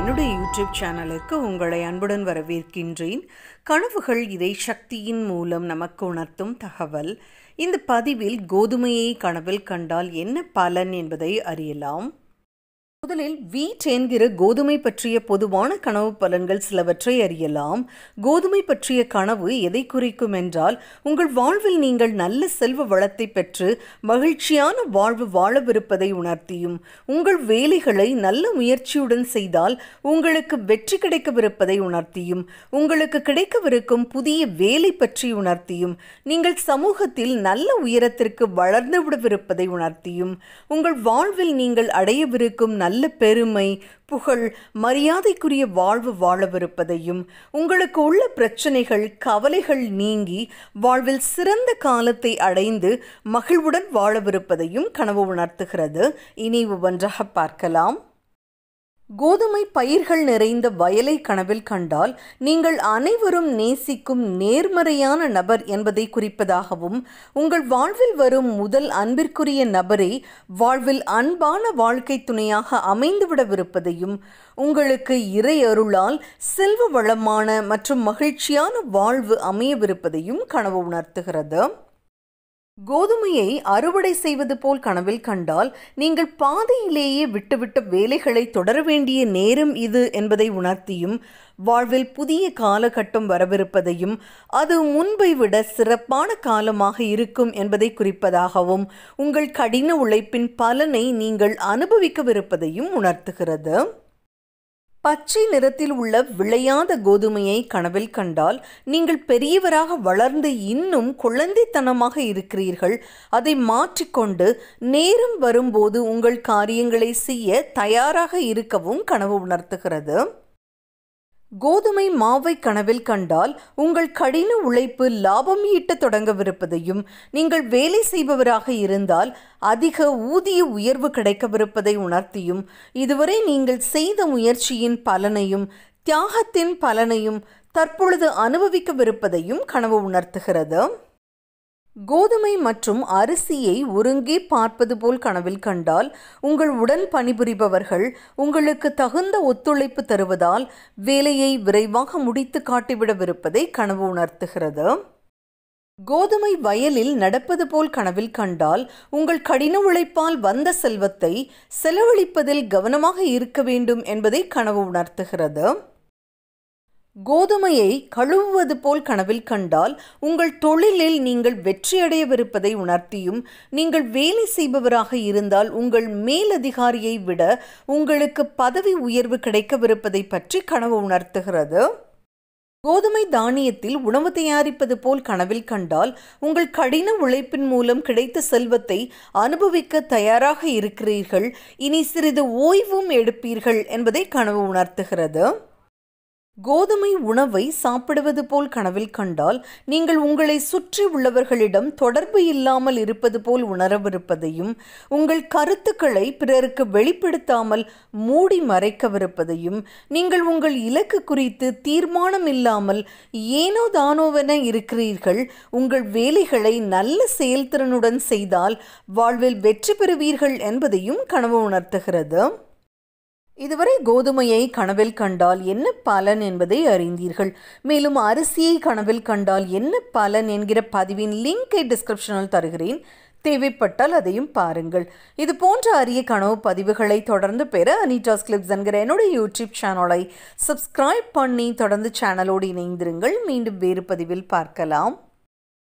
என்னுடைய யூடியூப் சேனலுக்கு உங்களை அன்புடன் வரவேற்கின்றேன் கனவுகள் இதை சக்தியின் மூலம் நமக்கு உணர்த்தும் தகவல் இந்த பதிவில் கோதுமையை கனவில் கண்டால் என்ன பலன் என்பதை அறியலாம் முதலில் வீட் என்கிற கோதுமை பற்றிய பொதுவான கனவு பலன்கள் சிலவற்றை அறியலாம் கோதுமை பற்றிய கனவு எதை குறிக்கும் என்றால் உங்கள் வாழ்வில் நீங்கள் நல்ல செல்வ வளத்தை பெற்று மகிழ்ச்சியான வாழ்வு வாழவிருப்பதை உணர்த்தியும் உங்கள் வேலைகளை நல்ல முயற்சியுடன் செய்தால் உங்களுக்கு வெற்றி கிடைக்கவிருப்பதை உணர்த்தியும் உங்களுக்கு கிடைக்கவிருக்கும் புதிய வேலை பற்றி உணர்த்தியும் நீங்கள் சமூகத்தில் நல்ல உயரத்திற்கு வளர்ந்து விடவிருப்பதை உணர்த்தியும் உங்கள் வாழ்வில் நீங்கள் அடையவிருக்கும் நல்ல பெருமை புகழ் மரியாதைக்குரிய வாழ்வு வாழவிருப்பதையும் உங்களுக்கு உள்ள பிரச்சனைகள் கவலைகள் நீங்கி வாழ்வில் சிறந்த காலத்தை அடைந்து மகிழ்வுடன் வாழவிருப்பதையும் கனவு உணர்த்துகிறது இனி ஒவ்வொன்றாக பார்க்கலாம் கோதுமை பயிர்கள் நிறைந்த வயலை கனவில் கண்டால் நீங்கள் அனைவரும் நேசிக்கும் நேர்மறையான நபர் என்பதை குறிப்பதாகவும் உங்கள் வாழ்வில் வரும் முதல் அன்பிற்குரிய நபரை வாழ்வில் அன்பான வாழ்க்கை துணையாக அமைந்துவிடவிருப்பதையும் உங்களுக்கு இறை அருளால் செல்வ வளமான மற்றும் மகிழ்ச்சியான வாழ்வு அமையவிருப்பதையும் கனவு உணர்த்துகிறது கோதுமையை அறுவடை செய்வது போல் கனவில் கண்டால் நீங்கள் பாதையிலேயே விட்டுவிட்ட வேலைகளை தொடர வேண்டிய நேரம் இது என்பதை உணர்த்தியும் வாழ்வில் புதிய காலகட்டம் வரவிருப்பதையும் அது முன்பை விட சிறப்பான காலமாக இருக்கும் என்பதை குறிப்பதாகவும் உங்கள் கடின உழைப்பின் பலனை நீங்கள் அனுபவிக்கவிருப்பதையும் உணர்த்துகிறது பச்சை நிறத்தில் உள்ள விளையாத கோதுமையை கனவில் கண்டால் நீங்கள் பெரியவராக வளர்ந்து இன்னும் குழந்தைத்தனமாக இருக்கிறீர்கள் அதை மாற்றிக்கொண்டு நேரம் வரும்போது உங்கள் காரியங்களை செய்ய தயாராக இருக்கவும் கனவு உணர்த்துகிறது கோதுமை மாவை கனவில் கண்டால் உங்கள் கடின உழைப்பு லாபம் ஈட்ட தொடங்கவிருப்பதையும் நீங்கள் வேலை செய்பவராக இருந்தால் அதிக ஊதிய உயர்வு கிடைக்கவிருப்பதை உணர்த்தியும் இதுவரை நீங்கள் செய்த முயற்சியின் பலனையும் தியாகத்தின் பலனையும் தற்பொழுது அனுபவிக்கவிருப்பதையும் கனவு உணர்த்துகிறது கோதுமை மற்றும் அரிசியை ஒருங்கே பார்ப்பது போல் கனவில் கண்டால் உங்கள் உடன் பணிபுரிபவர்கள் உங்களுக்கு தகுந்த ஒத்துழைப்பு தருவதால் வேலையை விரைவாக முடித்து காட்டிவிடவிருப்பதை கனவு உணர்த்துகிறது கோதுமை வயலில் நடப்பது போல் கனவில் கண்டால் உங்கள் கடின உழைப்பால் வந்த செல்வத்தை செலவழிப்பதில் கவனமாக இருக்க வேண்டும் என்பதை கனவு உணர்த்துகிறது கோதுமையை கழுவுவது போல் கனவில் கண்டால் உங்கள் தொழிலில் நீங்கள் வெற்றியடையவிருப்பதை உணர்த்தியும் நீங்கள் வேலை செய்பவராக இருந்தால் உங்கள் மேலதிகாரியை விட உங்களுக்கு பதவி உயர்வு கிடைக்கவிருப்பதை பற்றி கனவு உணர்த்துகிறது கோதுமை தானியத்தில் உணவு தயாரிப்பது போல் கனவில் கண்டால் உங்கள் கடின உழைப்பின் மூலம் கிடைத்த செல்வத்தை அனுபவிக்க தயாராக இருக்கிறீர்கள் இனி சிறிது ஓய்வும் எடுப்பீர்கள் என்பதை கனவு உணர்த்துகிறது கோதுமை உணவை சாப்பிடுவது போல் கனவில் கண்டால் நீங்கள் உங்களை சுற்றி உள்ளவர்களிடம் தொடர்பு இல்லாமல் இருப்பது போல் உணரவிருப்பதையும் உங்கள் கருத்துக்களை பிறருக்கு வெளிப்படுத்தாமல் மூடி மறைக்கவிருப்பதையும் நீங்கள் உங்கள் இலக்கு குறித்து தீர்மானம் இல்லாமல் ஏனோ தானோவென இருக்கிறீர்கள் உங்கள் வேலைகளை நல்ல செயல்திறனுடன் செய்தால் வாழ்வில் வெற்றி பெறுவீர்கள் என்பதையும் கனவு உணர்த்துகிறது இதுவரை கோதுமையை கனவில் கண்டால் என்ன பலன் என்பதை அறிந்தீர்கள் மேலும் அரிசியை கனவில் கண்டால் என்ன பலன் என்கிற பதிவின் லிங்கை டிஸ்கிரிப்ஷனில் தருகிறேன் தேவைப்பட்டால் அதையும் பாருங்கள் இது போன்ற அரிய கனவு பதிவுகளை தொடர்ந்து பெற அனிட்டாஸ் கிளிப்ஸ் என்கிற என்னுடைய யூடியூப் சேனலை சப்ஸ்கிரைப் பண்ணி தொடர்ந்து சேனலோடு இணைந்திருங்கள் மீண்டும் வேறு பதிவில் பார்க்கலாம்